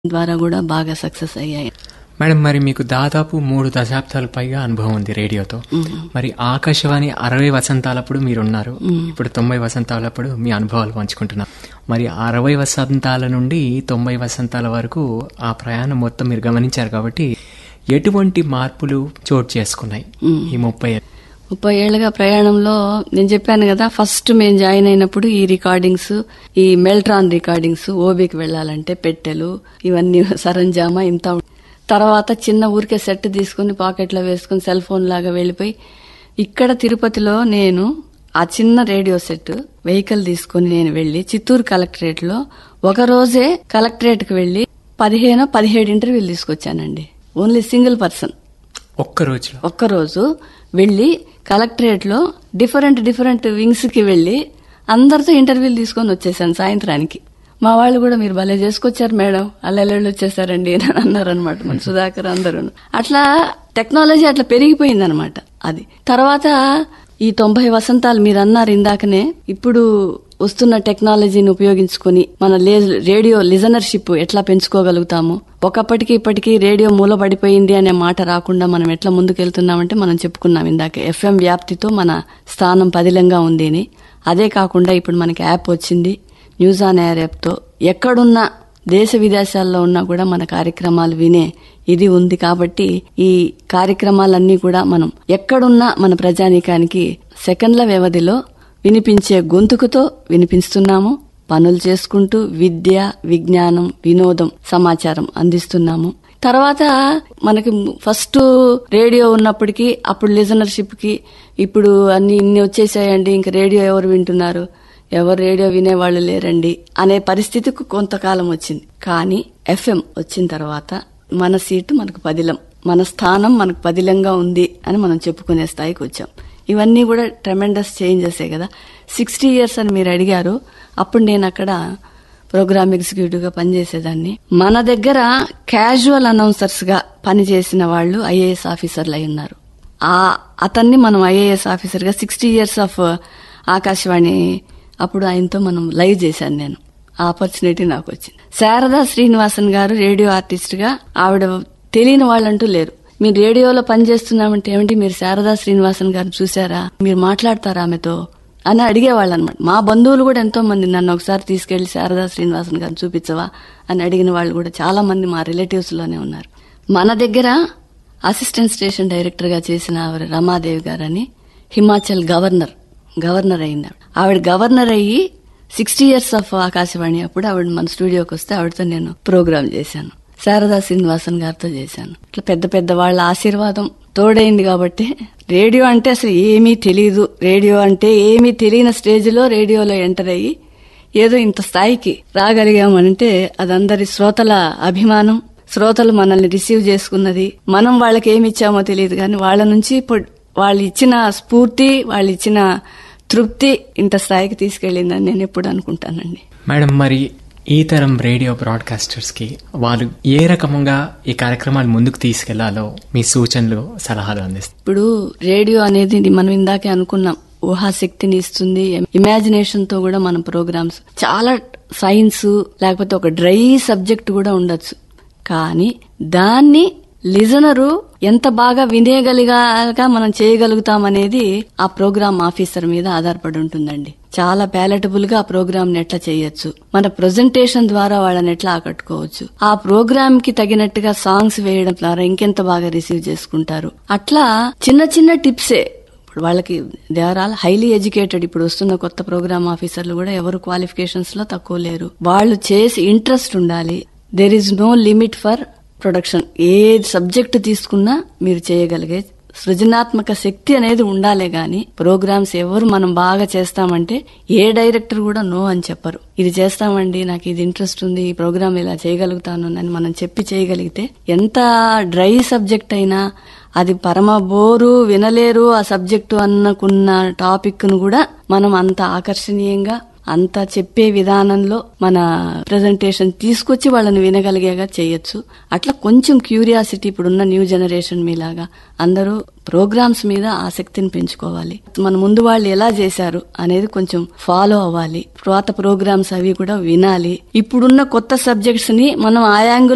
ద్వారా కూడా బాగా సక్సెస్ అయ్యాయి మేడం మరి మీకు దాదాపు మూడు దశాబ్దాల పైగా అనుభవం ఉంది రేడియోతో మరి ఆకాశవాణి అరవై వసంతాలప్పుడు మీరున్నారు ఇప్పుడు తొంభై వసంతాలప్పుడు మీ అనుభవాలు పంచుకుంటున్నారు మరి అరవై వసంతాల నుండి తొంభై వసంతాల వరకు ఆ ప్రయాణం మొత్తం మీరు గమనించారు కాబట్టి ఎటువంటి మార్పులు చోటు చేసుకున్నాయి ఈ ముప్పై ఏళ్ళ- ముప్పై ఏళ్ళుగా ప్రయాణంలో నేను చెప్పాను కదా ఫస్ట్ మేము జాయిన్ అయినప్పుడు ఈ రికార్డింగ్స్ ఈ మెల్ట్రాన్ రికార్డింగ్స్ ఓబీకి వెళ్ళాలంటే పెట్టెలు ఇవన్నీ సరంజామా ఇంత ఉం- తర్వాత చిన్న ఊరికే సెట్ తీసుకుని పాకెట్లో వేసుకుని సెల్ ఫోన్ లాగా వెళ్ళిపోయి ఇక్కడ తిరుపతిలో నేను ఆ చిన్న రేడియో సెట్ వెహికల్ తీసుకుని నేను వెళ్లి చిత్తూరు కలెక్టరేట్ లో ఒక రోజే కలెక్టరేట్ కి వెళ్లి పదిహేను పదిహేడు ఇంటర్వ్యూలు తీసుకొచ్చానండి ఓన్లీ సింగిల్ పర్సన్ ఒక్క రోజులో ఒక్కరోజు వెళ్ళి కలెక్టరేట్ లో డిఫరెంట్ డిఫరెంట్ వింగ్స్ కి వెళ్ళి అందరితో ఇంటర్వ్యూలు తీసుకొని వచ్చేసాను సాయంత్రానికి మా వాళ్ళు కూడా మీరు భలే చేసుకొచ్చారు మేడం అల్లెళ్ళు వచ్చేసారండి అని అన్నారనమాట మన సుధాకర్ అందరూ అట్లా టెక్నాలజీ అట్లా పెరిగిపోయింది అనమాట అది తర్వాత ఈ తొంభై వసంతాలు మీరు అన్నారు ఇందాకనే ఇప్పుడు వస్తున్న టెక్నాలజీని ఉపయోగించుకొని మన లే- రేడియో లిజనర్షిప్ ఎట్లా పెంచుకోగలుగుతాము ఒకప్పటికి ఇప్పటికీ రేడియో మూలపడిపోయింది అనే మాట రాకుండా మనం ఎట్లా ముందుకెళ్తున్నామంటే మనం చెప్పుకున్నాం ఇందాక ఎఫ్ఎం వ్యాప్తితో మన స్థానం పదిలంగా ఉంది అని అదే కాకుండా ఇప్పుడు మనకి యాప్ వచ్చింది న్యూస్ ఆన్ ఎయిర్ యాప్తో ఎక్కడున్నా దేశ విదేశాల్లో ఉన్నా కూడా మన కార్యక్రమాలు వినే ఇది ఉంది కాబట్టి ఈ కార్యక్రమాలన్నీ కూడా మనం ఎక్కడున్నా మన ప్రజానీకానికి సెకండ్ల వ్యవధిలో వినిపించే గొంతుకుతో వినిపిస్తున్నాము పనులు చేసుకుంటూ విద్య విజ్ఞానం వినోదం సమాచారం అందిస్తున్నాము తర్వాత మనకి ఫస్ట్ రేడియో ఉన్నప్పటికీ అప్పుడు లిజనర్షిప్ కి ఇప్పుడు అన్ని ఇన్ని వచ్చేసాయండి ఇంక రేడియో ఎవరు వింటున్నారు ఎవరు రేడియో వినేవాళ్ళు లేరండి అనే పరిస్థితికి కొంతకాలం వచ్చింది కానీ ఎఫ్ఎం వచ్చిన తర్వాత మన సీటు మనకు పదిలం మన స్థానం మనకు పదిలంగా ఉంది అని మనం చెప్పుకునే స్థాయికి వచ్చాం ఇవన్నీ కూడా ట్రెమెండస్ చేంజెసే కదా సిక్స్టీ ఇయర్స్ అని మీరు అడిగారు అప్పుడు నేను అక్కడ ప్రోగ్రామ్ ఎగ్జిక్యూటివ్ గా పనిచేసేదాన్ని మన దగ్గర క్యాజువల్ అనౌన్సర్స్ గా పనిచేసిన వాళ్ళు ఐఏఎస్ ఆఫీసర్లు అయి ఉన్నారు ఆ అతన్ని మనం ఐఏఎస్ ఆఫీసర్ గా సిక్స్టీ ఇయర్స్ ఆఫ్ ఆకాశవాణి అప్పుడు ఆయనతో మనం లైవ్ చేశాను నేను ఆ ఆపర్చునిటీ నాకు వచ్చింది శారదా శ్రీనివాసన్ గారు రేడియో ఆర్టిస్ట్ గా ఆవిడ తెలియని వాళ్ళంటూ లేరు మీరు రేడియోలో పనిచేస్తున్నామంటే ఏమిటి మీరు శారదా శ్రీనివాసన్ గారిని చూసారా మీరు మాట్లాడతారా ఆమెతో అని అడిగేవాళ్ళు అనమాట మా బంధువులు కూడా ఎంతో మంది నన్ను ఒకసారి తీసుకెళ్లి శారదా శ్రీనివాసన్ గారిని చూపించవా అని అడిగిన వాళ్ళు కూడా చాలా మంది మా రిలేటివ్స్ లోనే ఉన్నారు మన దగ్గర అసిస్టెంట్ స్టేషన్ డైరెక్టర్ గా చేసిన ఆవిడ రమాదేవి గారని హిమాచల్ గవర్నర్ గవర్నర్ అయింది ఆవిడ ఆవిడ గవర్నర్ అయ్యి సిక్స్టీ ఇయర్స్ ఆఫ్ ఆకాశవాణి అప్పుడు ఆవిడ మన స్టూడియోకి వస్తే ఆవిడతో నేను ప్రోగ్రామ్ చేశాను శారదా శ్రీనివాసన్ గారితో చేశాను ఇట్లా పెద్ద పెద్ద వాళ్ళ ఆశీర్వాదం తోడైంది కాబట్టి రేడియో అంటే అసలు ఏమీ తెలియదు రేడియో అంటే ఏమీ తెలియని స్టేజ్ లో రేడియోలో ఎంటర్ అయ్యి ఏదో ఇంత స్థాయికి రాగలిగామంటే అదందరి శ్రోతల అభిమానం శ్రోతలు మనల్ని రిసీవ్ చేసుకున్నది మనం వాళ్ళకి ఏమి ఇచ్చామో తెలియదు కానీ వాళ్ళ నుంచి ఇప్పుడు వాళ్ళు ఇచ్చిన స్ఫూర్తి వాళ్ళు ఇచ్చిన తృప్తి ఇంత స్థాయికి తీసుకెళ్ళిందని నేను ఎప్పుడు అనుకుంటానండి మేడం మరి ఈ తరం రేడియో బ్రాడ్కాస్టర్స్ కి వాళ్ళు ఏ రకంగా ఈ కార్యక్రమాలు ముందుకు తీసుకెళ్లాలో మీ సూచనలు సలహాలు అందిస్తారు ఇప్పుడు రేడియో అనేది ఇది మనం ఇందాకే అనుకున్నాం ఊహాశక్తిని ఇస్తుంది ఇమాజినేషన్ తో కూడా మన ప్రోగ్రామ్స్ చాలా సైన్స్ లేకపోతే ఒక డ్రై సబ్జెక్ట్ కూడా ఉండొచ్చు కానీ దాన్ని లిజనరు ఎంత బాగా వినేయగలిగాక మనం చేయగలుగుతాం అనేది ఆ ప్రోగ్రామ్ ఆఫీసర్ మీద ఆధారపడి ఉంటుందండి చాలా ప్యాలెటబుల్ గా ఆ ప్రోగ్రామ్ ని ఎట్లా చేయొచ్చు మన ప్రజెంటేషన్ ద్వారా వాళ్ళని ఎట్లా ఆకట్టుకోవచ్చు ఆ ప్రోగ్రామ్ కి తగినట్టుగా సాంగ్స్ వేయడం ద్వారా ఇంకెంత బాగా రిసీవ్ చేసుకుంటారు అట్లా చిన్న చిన్న టిప్సే ఇప్పుడు వాళ్ళకి they are all highly educated ఇప్పుడు వస్తున్న కొత్త ప్రోగ్రామ్ ఆఫీసర్లు కూడా ఎవరు క్వాలిఫికేషన్స్ లో తక్కువ లేరు వాళ్ళు చేసి ఇంట్రెస్ట్ ఉండాలి there is no limit for production ఏ సబ్జెక్ట్ తీసుకున్నా మీరు చేయగలిగే సృజనాత్మక శక్తి అనేది ఉండాలే గాని ప్రోగ్రామ్స్ ఎవరు మనం బాగా చేస్తామంటే ఏ డైరెక్టర్ కూడా నో అని చెప్పరు ఇది చేస్తామండి నాకు ఇది ఇంట్రెస్ట్ ఉంది ఈ ప్రోగ్రామ్ ఇలా చేయగలుగుతాను అని మనం చెప్పి చేయగలిగితే ఎంత డ్రై సబ్జెక్ట్ అయినా అది పరమ బోరు వినలేరు ఆ సబ్జెక్టు అన్నకున్న టాపిక్ ను కూడా మనం అంత ఆకర్షణీయంగా అంత చెప్పే విధానంలో మన ప్రజెంటేషన్ తీసుకొచ్చి వాళ్ళని వినగలిగేగా చేయొచ్చు అట్లా కొంచెం క్యూరియాసిటీ ఇప్పుడున్న న్యూ జనరేషన్ మీలాగా అందరూ ప్రోగ్రామ్స్ మీద ఆసక్తిని పెంచుకోవాలి మన ముందు వాళ్ళు ఎలా చేశారు అనేది కొంచెం ఫాలో అవ్వాలి పాత ప్రోగ్రామ్స్ అవి కూడా వినాలి ఇప్పుడున్న కొత్త సబ్జెక్ట్స్ ని మనం ఆ యాంగిల్